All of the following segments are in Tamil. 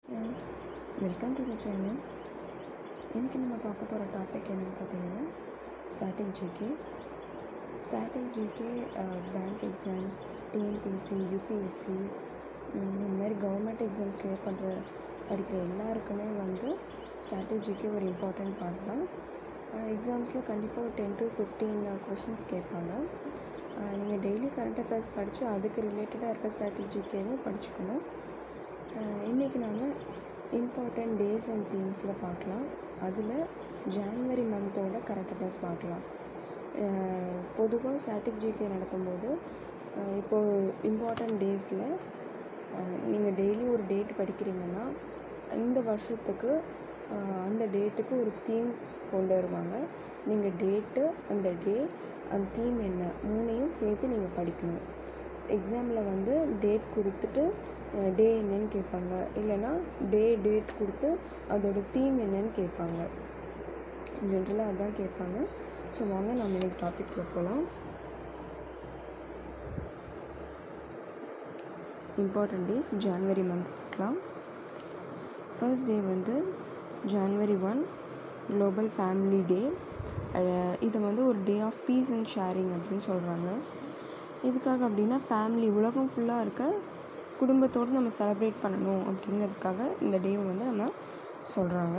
friends welcome to the channel இன்றைக்கி நம்ம பார்க்க போகிற டாபிக் என்னென்னு பார்த்தீங்கன்னா static GK static GK bank exams TNPSC UPSC இந்த மாதிரி கவர்மெண்ட் எக்ஸாம்ஸ் கிளியர் பண்ணுற படிக்கிற எல்லாருக்குமே வந்து ஸ்டாட்டிக் ஜிகே ஒரு இம்பார்ட்டண்ட் பார்ட் தான் எக்ஸாம்ஸில் கண்டிப்பாக ஒரு டென் டு ஃபிஃப்டீன் கொஷின்ஸ் கேட்பாங்க நீங்கள் டெய்லி கரண்ட் அஃபேர்ஸ் படித்து அதுக்கு ரிலேட்டடாக இருக்க ஸ்டாட்டிக் ஜிகேவும் படிச்சுக்கணும் இன்றைக்கி நாம் இம்பார்ட்டண்ட் டேஸ் அண்ட் தீம்ஸில் பார்க்கலாம் அதில் ஜான்வரி மந்தோட கரண்ட் அஃபேர்ஸ் பார்க்கலாம் பொதுவாக ஸ்டாட்டிக் ஜிகே நடத்தும்போது இப்போது இம்பார்ட்டண்ட் டேஸில் நீங்கள் டெய்லி ஒரு டேட் படிக்கிறீங்கன்னா இந்த வருஷத்துக்கு அந்த டேட்டுக்கு ஒரு தீம் கொண்டு வருவாங்க நீங்கள் டேட்டு அந்த டே அந்த தீம் என்ன மூணையும் சேர்த்து நீங்கள் படிக்கணும் எக்ஸாமில் வந்து டேட் கொடுத்துட்டு டே என்னன்னு கேட்பாங்க இல்லைன்னா டே டேட் கொடுத்து அதோட தீம் என்னன்னு கேட்பாங்க ஜென்ரலாக அதான் கேட்பாங்க ஸோ வாங்க நம்ம இன்னைக்கு டாபிக்கில் போகலாம் இம்பார்ட்டண்ட் டேஸ் ஜான்வரி மந்த் பார்க்கலாம் ஃபர்ஸ்ட் டே வந்து January one global family day இதை வந்து ஒரு day of peace and sharing அப்படின்னு சொல்கிறாங்க எதுக்காக அப்படின்னா ஃபேமிலி உலகம் ஃபுல்லாக இருக்க குடும்பத்தோடு நம்ம செலிப்ரேட் பண்ணணும் அப்படிங்கிறதுக்காக இந்த டேவை வந்து நம்ம சொல்கிறாங்க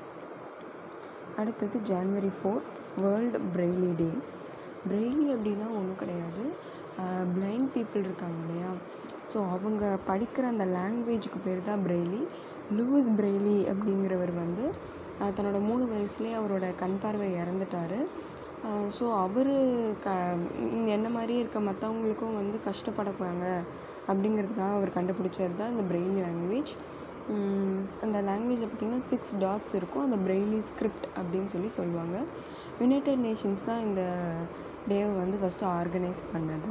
அடுத்தது January four world Braille day Braille அப்படின்னா ஒன்றும் கிடையாது பிளைண்ட் பீப்புள் இருக்காங்க இல்லையா ஸோ அவங்க படிக்கிற அந்த லாங்குவேஜுக்கு பேர் தான் பிரெய்லி லூயிஸ் பிரெய்லி அப்படிங்கிறவர் வந்து தன்னோட மூணு வயசுலேயே அவரோட கண் பார்வை இறந்துட்டார் ஸோ அவர் க என்ன மாதிரியே இருக்க மற்றவங்களுக்கும் வந்து கஷ்டப்படக்கூடாங்க அப்படிங்கிறதுக்காக அவர் கண்டுபிடிச்சது தான் இந்த பிரெய்லி லாங்குவேஜ் அந்த லாங்குவேஜில் பார்த்திங்கன்னா சிக்ஸ் டாட்ஸ் இருக்கும் அந்த பிரெய்லி ஸ்கிரிப்ட் அப்படின்னு சொல்லி சொல்லுவாங்க யுனைடெட் நேஷன்ஸ் தான் இந்த டேவை வந்து ஃபஸ்ட்டு ஆர்கனைஸ் பண்ணது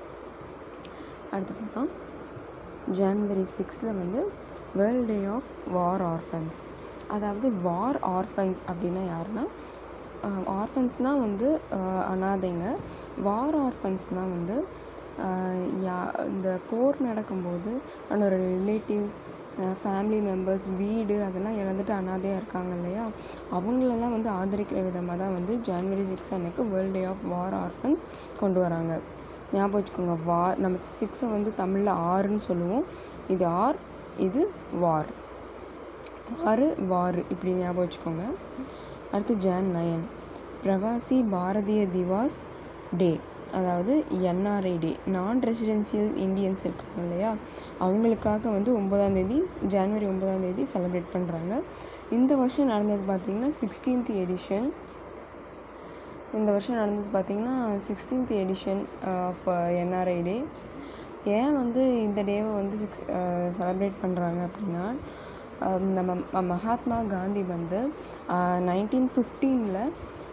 அடுத்து பார்த்தா ஜான்வரி சிக்ஸில் வந்து world day of war orphans அதாவது வார் ஆர்ஃபன்ஸ் அப்படின்னா யாருன்னா ஆர்ஃபன்ஸ்னால் வந்து அனாதைங்க வார் ஆர்ஃபன்ஸ்னால் வந்து யா இந்த போர் நடக்கும்போது தன்னோட ரிலேட்டிவ்ஸ் ஃபேமிலி மெம்பர்ஸ் வீடு அதெல்லாம் இழந்துட்டு அனாதையாக இருக்காங்க இல்லையா அவங்களெல்லாம் வந்து ஆதரிக்கிற விதமாக தான் வந்து ஜான்வரி சிக்ஸ் அன்னைக்கு world day of war orphans கொண்டு வராங்க ஞாபகம் வச்சுக்கோங்க வார் நம்ம சிக்ஸை வந்து தமிழில் ஆறுன்னு சொல்லுவோம் இது ஆர் இது வார் ஆறு வாரு இப்படி ஞாபகம் வச்சுக்கோங்க அடுத்து Jan nine Pravasi Bharatiya Divas day அதாவது என்ஆர்ஐ டே நான் ரெசிடென்சியல் இந்தியன்ஸ் இருக்காங்க இல்லையா அவங்களுக்காக வந்து ஒம்பதாம் தேதி ஜான்வரி ஒம்பதாம் தேதி செலிப்ரேட் பண்ணுறாங்க இந்த வருஷம் நடந்தது பார்த்திங்கன்னா சிக்ஸ்டீன்த் எடிஷன் இந்த வருஷம் நடந்தது பார்த்திங்கன்னா sixteenth edition of NRI day ஏன் வந்து இந்த டேவை வந்து சிக்ஸ் செலப்ரேட் பண்ணுறாங்க அப்படின்னா நம்ம மகாத்மா காந்தி வந்து நைன்டீன் ஃபிஃப்டீனில்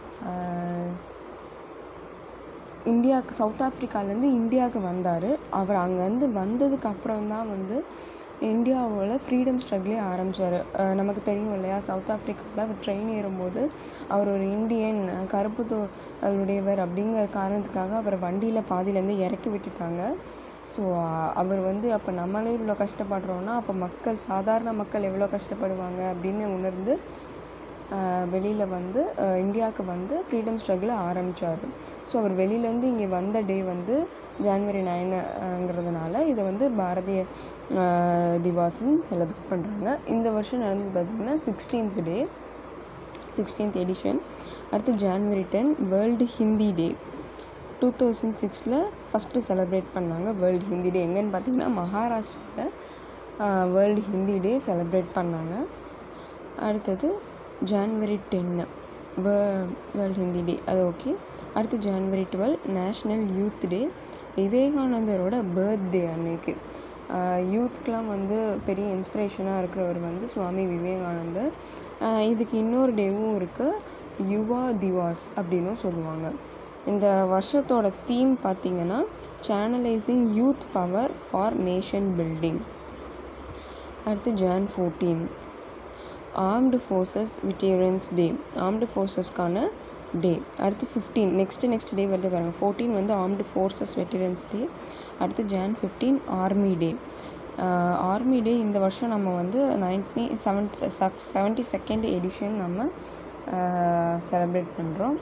இந்தியாவுக்கு சவுத் ஆஃப்ரிக்காலேருந்து இந்தியாவுக்கு வந்தார் அவர் அங்கேருந்து வந்ததுக்கு அப்புறம் தான் வந்து இந்தியாவோட ஃப்ரீடம் ஸ்ட்ரகிளே ஆரம்பித்தார் நமக்கு தெரியும் இல்லையா சவுத் ஆஃப்ரிக்காவில் அவர் ட்ரெயின் ஏறும்போது அவர் ஒரு இந்தியன் கருப்பு தோளுடையவர் அப்படிங்கிற காரணத்துக்காக அவர் வண்டியில் பாதியிலேருந்து இறக்கி விட்டுட்டாங்க ஸோ அவர் வந்து அப்போ நம்மளே இவ்வளோ கஷ்டப்படுறோன்னா அப்போ மக்கள் சாதாரண மக்கள் எவ்வளோ கஷ்டப்படுவாங்க அப்படின்னு உணர்ந்து வெளியில் வந்து இந்தியாவுக்கு வந்து ஃப்ரீடம் ஸ்ட்ரகிளை ஆரம்பித்தார் ஸோ அவர் வெளியிலேருந்து இங்கே வந்த டே வந்து ஜான்வரி நைனுங்கிறதுனால இதை வந்து பாரதிய திவாஸ்ன்னு செலிப்ரேட் பண்ணுறாங்க இந்த வருஷம் நடந்தது பார்த்திங்கன்னா சிக்ஸ்டீன்த் டே சிக்ஸ்டீன்த் எடிஷன் அடுத்து January ten world Hindi day two thousand சிக்ஸில் ஃபஸ்ட்டு செலிப்ரேட் பண்ணாங்க வேர்ல்டு ஹிந்தி டே எங்கேன்னு பார்த்தீங்கன்னா மகாராஷ்டிராவில் வேர்ல்டு ஹிந்தி டே செலிப்ரேட் பண்ணாங்க அடுத்தது ஜான்வரி டென்னு வே வேர்ல்டு ஹிந்தி டே அது ஓகே அடுத்து January twelve national youth day விவேகானந்தரோட பர்த்டே அன்னைக்கு யூத்க்கெலாம் வந்து பெரிய இன்ஸ்பிரேஷனாக இருக்கிறவர் வந்து சுவாமி விவேகானந்தர் இதுக்கு இன்னொரு டேவும் இருக்குது யுவா திவாஸ் அப்படின்னும் சொல்லுவாங்க இந்த வருஷத்தோட தீம் பார்த்திங்கன்னா channelising youth power for nation building அடுத்து Jan fourteen armed forces veterans day armed ஃபோர்ஸஸ்க்கான டே அடுத்து ஃபிஃப்டீன் நெக்ஸ்ட்டு நெக்ஸ்ட் டே வருது பாருங்கள் ஃபோர்டீன் வந்து ஆர்ம்டு ஃபோர்ஸஸ் வெட்டரன்ஸ் டே அடுத்து Jan fifteen army day army day இந்த வருஷம் நம்ம வந்து ninety seven seventy second edition நம்ம செலிப்ரேட் பண்ணுறோம்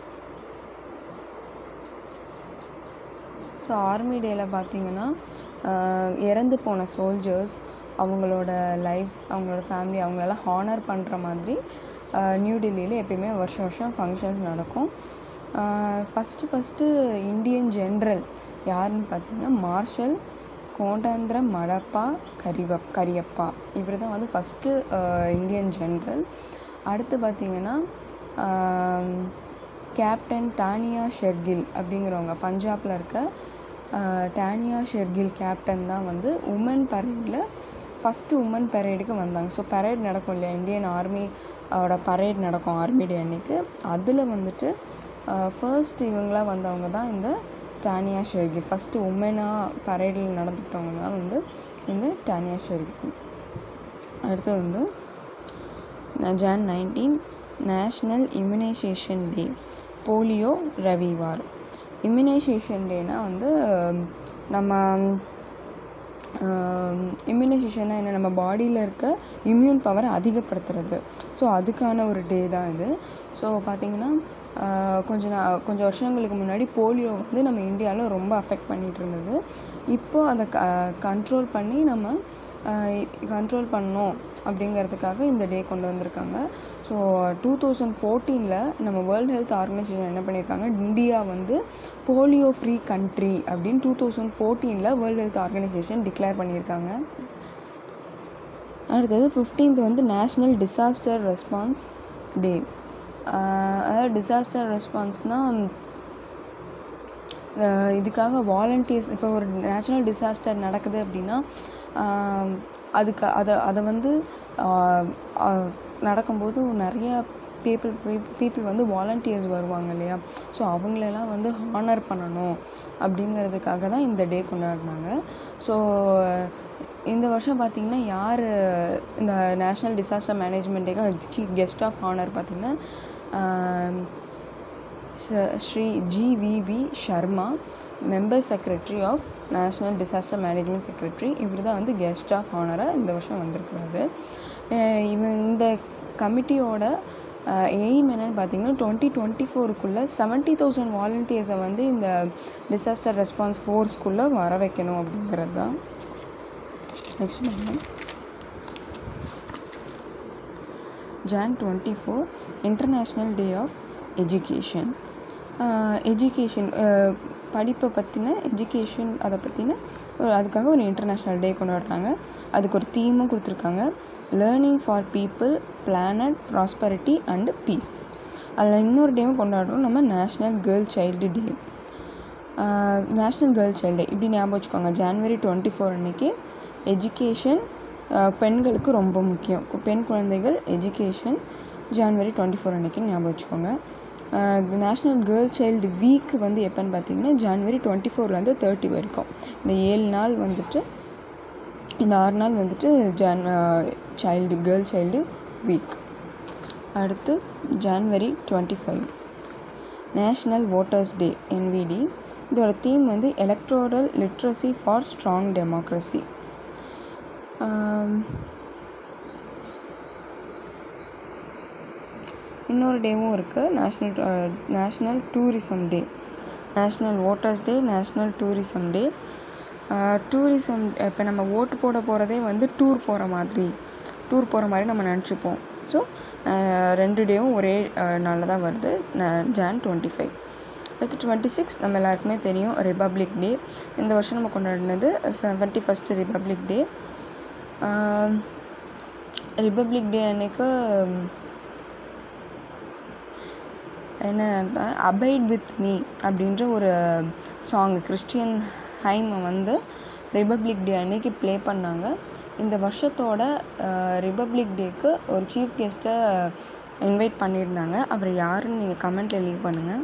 ஸோ ஆர்மி டேயில் பார்த்தீங்கன்னா இறந்து போன சோல்ஜர்ஸ் அவங்களோட லைஃப்ஸ் அவங்களோட ஃபேமிலி அவங்களெல்லாம் ஹானர் பண்ணுற மாதிரி நியூ டெல்லியில் எப்பயுமே வருஷம் வருஷம் ஃபங்க்ஷன்ஸ் நடக்கும் ஃபஸ்ட்டு ஃபஸ்ட்டு இந்தியன் ஜென்ரல் யாருன்னு பார்த்தீங்கன்னா மார்ஷல் கோண்டாந்திர மடப்பா கரிவப் கரியப்பா இவர் தான் வந்து ஃபஸ்ட்டு இந்தியன் ஜென்ரல் அடுத்து பார்த்தீங்கன்னா கேப்டன் டானியா ஷெர்கில் அப்படிங்கிறவங்க பஞ்சாபில் இருக்க டானியா ஷெர்கில் கேப்டன் தான் வந்து உமன் பரேடில் ஃபஸ்ட்டு உமன் பரேடுக்கு வந்தாங்க ஸோ பரேட் நடக்கும் இல்லையா இந்தியன் ஆர்மி ஓட பரேட் நடக்கும் ஆர்மி டே அன்னைக்கு அதில் வந்துட்டு ஃபர்ஸ்ட் இவங்களாக வந்தவங்க தான் இந்த டானியா ஷெர்கில் ஃபஸ்ட்டு உமனாக பரேடில் நடந்துக்கிட்டவங்க தான் வந்து இந்த டானியா ஷெர்கில் அடுத்தது வந்து Jan nineteen national immunisation day polio Ravivar immunisation டேனால் வந்து நம்ம இம்யூனைசேஷன்னா என்ன நம்ம பாடியில் இருக்க இம்யூன் பவரை அதிகப்படுத்துறது ஸோ அதுக்கான ஒரு டே தான் இது ஸோ பார்த்திங்கன்னா கொஞ்ச நா கொஞ்சம் வருஷங்களுக்கு முன்னாடி போலியோ வந்து நம்ம இந்தியாவில் ரொம்ப அஃபெக்ட் பண்ணிகிட்டு இருந்தது இப்போது அதை க கண்ட்ரோல் பண்ணி நம்ம கண்ட்ரோல் பண்ணணும் அப்படிங்கிறதுக்காக இந்த டே கொண்டு வந்திருக்காங்க ஸோ டூ தௌசண்ட் ஃபோர்டீனில் நம்ம வேர்ல்டு ஹெல்த் ஆர்கனைசேஷன் என்ன பண்ணியிருக்காங்க இந்தியா வந்து போலியோ ஃப்ரீ கண்ட்ரி அப்படின்னு டூ தௌசண்ட் ஃபோர்டீனில் வேர்ல்டு ஹெல்த் ஆர்கனைசேஷன் டிக்ளேர் பண்ணியிருக்காங்க அடுத்தது ஃபிஃப்டீன்த் வந்து நேஷ்னல் டிசாஸ்டர் ரெஸ்பான்ஸ் டே அதாவது டிசாஸ்டர் ரெஸ்பான்ஸ்னால் இதுக்காக வாலண்டியர்ஸ் இப்போ ஒரு நேச்சுரல் டிசாஸ்டர் நடக்குது அப்படின்னா அதுக்கு அதை அதை வந்து நடக்கும்போது நிறைய பீப்புள் பீப்புள் வந்து வாலண்டியர்ஸ் வருவாங்க இல்லையா ஸோ அவங்களெல்லாம் வந்து ஹானர் பண்ணணும் அப்படிங்கிறதுக்காக தான் இந்த டே கொண்டாடினாங்க ஸோ இந்த வருஷம் பார்த்திங்கன்னா யார் இந்த நேஷ்னல் டிசாஸ்டர் மேனேஜ்மெண்ட் டேக்காக சீஃப் கெஸ்ட் ஆஃப் ஹானர் பார்த்திங்கன்னா Shri GVV Sharma member secretary of national disaster management secretary இவர் தான் வந்து கெஸ்ட் ஆஃப் ஹானராக இந்த வருஷம் வந்திருக்கிறாரு இவன் இந்த கமிட்டியோட எய்ம் என்னென்னு பார்த்தீங்கன்னா டுவெண்ட்டி டுவெண்ட்டி ஃபோருக்குள்ளே செவன்ட்டி தௌசண்ட் வாலண்டியர்ஸை வந்து இந்த டிசாஸ்டர் ரெஸ்பான்ஸ் ஃபோர்ஸ்க்குள்ளே வர வைக்கணும் அப்படிங்கிறது தான் நெக்ஸ்ட் பாருங்கள் Jan twenty four international day of education education படிப்பை பற்றின எஜுகேஷன் அதை பற்றின ஒரு அதுக்காக ஒரு இன்டர்நேஷ்னல் டே கொண்டாடுறாங்க அதுக்கு ஒரு தீமும் கொடுத்துருக்காங்க learning for people planet prosperity and peace அதில் இன்னொரு டேவும் கொண்டாடுறோம் நம்ம national girl child day national girl child day இப்படி ஞாபகம் வச்சுக்கோங்க ஜான்வரி டுவெண்ட்டி ஃபோர் அன்றைக்கி எஜுகேஷன் பெண்களுக்கு ரொம்ப முக்கியம் பெண் குழந்தைகள் எஜுகேஷன் ஜான்வரி டுவெண்ட்டி ஃபோர் அன்றைக்கி ஞாபகம் வச்சுக்கோங்க நேஷ்னல் கேர்ள் சைல்டு வீக் வந்து எப்போன்னு பார்த்தீங்கன்னா ஜான்வரி டுவெண்ட்டி ஃபோர்லேருந்து தேர்ட்டி வரைக்கும் இந்த ஏழு நாள் வந்துட்டு இந்த ஆறு நாள் வந்துட்டு Jan child girl child week அடுத்து January twenty five national voters day NVD இதோட தீம் வந்து electoral literacy for strong democracy இன்னொரு டேவும் இருக்குது national national tourism day national voters day national tourism day tourism இப்போ நம்ம ஓட்டு போட போகிறதே வந்து டூர் போகிற மாதிரி டூர் போகிற மாதிரி நம்ம நினச்சிப்போம் ஸோ ரெண்டு டேவும் ஒரே நாளில் தான் வருது ஜான் டுவெண்ட்டி ஃபைவ் அடுத்து டுவெண்ட்டி சிக்ஸ் நம்ம எல்லாருக்குமே தெரியும் ரிபப்ளிக் டே இந்த வருஷம் நம்ம கொண்டாடினது seventy first republic day republic day அன்னைக்கு என்ன அபைட் வித் மீ அப்படின்ற ஒரு சாங் கிறிஸ்டியன் ஹைமை வந்து ரிபப்ளிக் டே அன்னைக்கு ப்ளே பண்ணாங்க இந்த வருஷத்தோட ரிபப்ளிக் டேக்கு ஒரு சீஃப் கெஸ்ட்டை இன்வைட் பண்ணியிருந்தாங்க அவர் யாருன்னு நீங்கள் கமெண்ட்டில் லீவ் பண்ணுங்கள்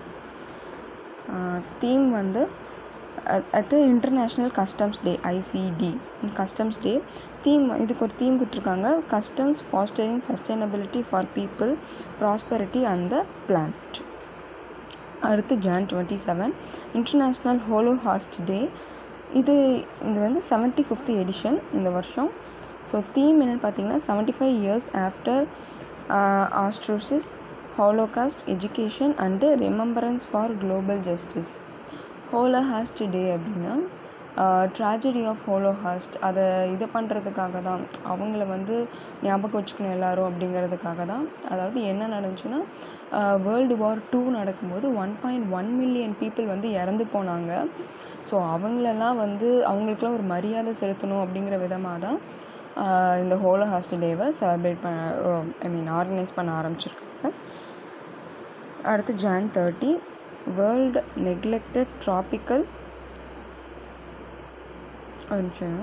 தீம் வந்து அது international customs day ICD customs day theme இதுக்கு ஒரு தீம் கொடுத்துருக்காங்க customs fostering sustainability for people prosperity and the planet அடுத்து Jan twenty seven international holocaust day இது இது வந்து செவன்ட்டி ஃபிஃப்த் எடிஷன் இந்த வருஷம் ஸோ தீம் என்னென்னு பார்த்தீங்கன்னா seventy five years after Auschwitz holocaust education and remembrance for global justice holocaust day அப்படின்னா ட்ராஜடி ஆஃப் ஹோலோஹாஸ்ட் அதை இது பண்ணுறதுக்காக தான் அவங்கள வந்து ஞாபகம் வச்சுக்கணும் எல்லாரும் அப்படிங்கிறதுக்காக தான் அதாவது என்ன நடந்துச்சுன்னா வேர்ல்டு வார் டூ நடக்கும்போது one point one million people வந்து இறந்து போனாங்க ஸோ அவங்களெல்லாம் வந்து அவங்களுக்குலாம் ஒரு மரியாதை செலுத்தணும் அப்படிங்கிற விதமாக தான் இந்த ஹோலோஹாஸ்ட் டேவை செலிப்ரேட் பண்ண ஐ மீன் ஆர்கனைஸ் பண்ண ஆரம்பிச்சிருக்காங்க அடுத்து Jan thirty world neglected tropical ஒரு நிமிஷம்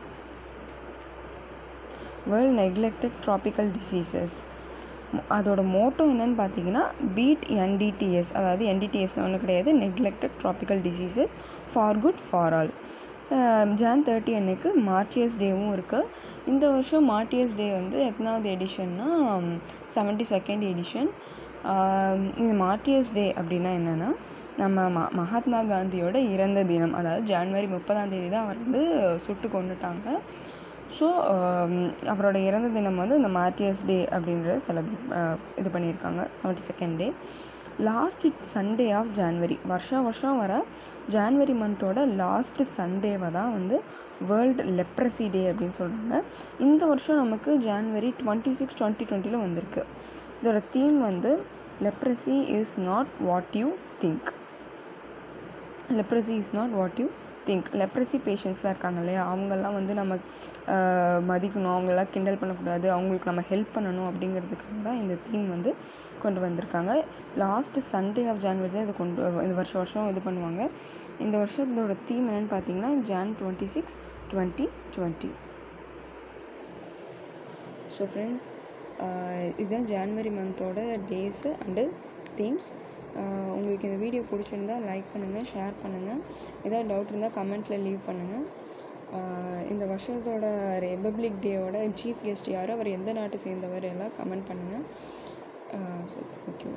வேர்ல்ட் நெக்லெக்டட் ட்ராபிக்கல் டிசீசஸ் அதோட மோட்டோ என்னன்னு பார்த்தீங்கன்னா பீட் என்டிடிஎஸ் அதாவது என்டிடிஎஸ்னு ஒன்றும் கிடையாது neglected tropical diseases for good for all Jan thirty அன்னைக்கு மார்டியஸ் டேவும் இருக்குது இந்த வருஷம் மார்டியஸ் டே வந்து எத்தனாவது எடிஷன்னா செவன்ட்டி செகண்ட் எடிஷன் இந்த மார்டியஸ் டே அப்படின்னா என்னென்னா நம்ம ம மகாத்மா காந்தியோட இறந்த தினம் அதாவது ஜான்வரி முப்பதாம் தேதி தான் அவர் வந்து சுட்டு கொண்டுட்டாங்க ஸோ அவரோட இறந்த தினம் வந்து இந்த மார்டியர்ஸ் டே அப்படின்றத செலிப்ரேட் இது பண்ணியிருக்காங்க seventy second day last Sunday of January வருஷா வருஷம் வர ஜான்வரி மந்தோட லாஸ்ட் சண்டேவை தான் வந்து வேர்ல்டு லெப்ரசி டே அப்படின்னு சொல்கிறாங்க இந்த வருஷம் நமக்கு ஜான்வரி டுவெண்ட்டி சிக்ஸ் டுவெண்ட்டி டுவெண்ட்டியில் வந்திருக்கு இதோட தீம் வந்து leprosy is not what you think leprosy is not what you think leprosy பேஷண்ட்ஸ்லாம் இருக்காங்க இல்லையா அவங்கெல்லாம் வந்து நம்ம மதிக்கணும் அவங்களெல்லாம் கிண்டல் பண்ணக்கூடாது அவங்களுக்கு நம்ம ஹெல்ப் பண்ணணும் அப்படிங்கிறதுக்காக தான் இந்த தீம் வந்து கொண்டு வந்திருக்காங்க லாஸ்ட் சண்டே ஆஃப் ஜான்வரி தான் இதை கொண்டு இந்த வருஷம் வருஷம் இது பண்ணுவாங்க இந்த வருஷத்தோட தீம் என்னென்னு பார்த்தீங்கன்னா Jan twenty six twenty twenty so friends இதுதான் ஜான்வரி மந்தோட டேஸு அண்டு தீம்ஸ் உங்களுக்கு இந்த வீடியோ பிடிச்சிருந்தா லைக் பண்ணுங்கள் ஷேர் பண்ணுங்கள் ஏதாவது டவுட் இருந்தால் கமெண்ட்டில் லீவ் பண்ணுங்கள் இந்த வருஷத்தோட ரிபப்ளிக் டேயோட சீஃப் கெஸ்ட் யார் அவர் எந்த நாட்டை சேர்ந்தவர் எல்லாம் கமெண்ட் பண்ணுங்கள் ஸோ தேங்க்யூ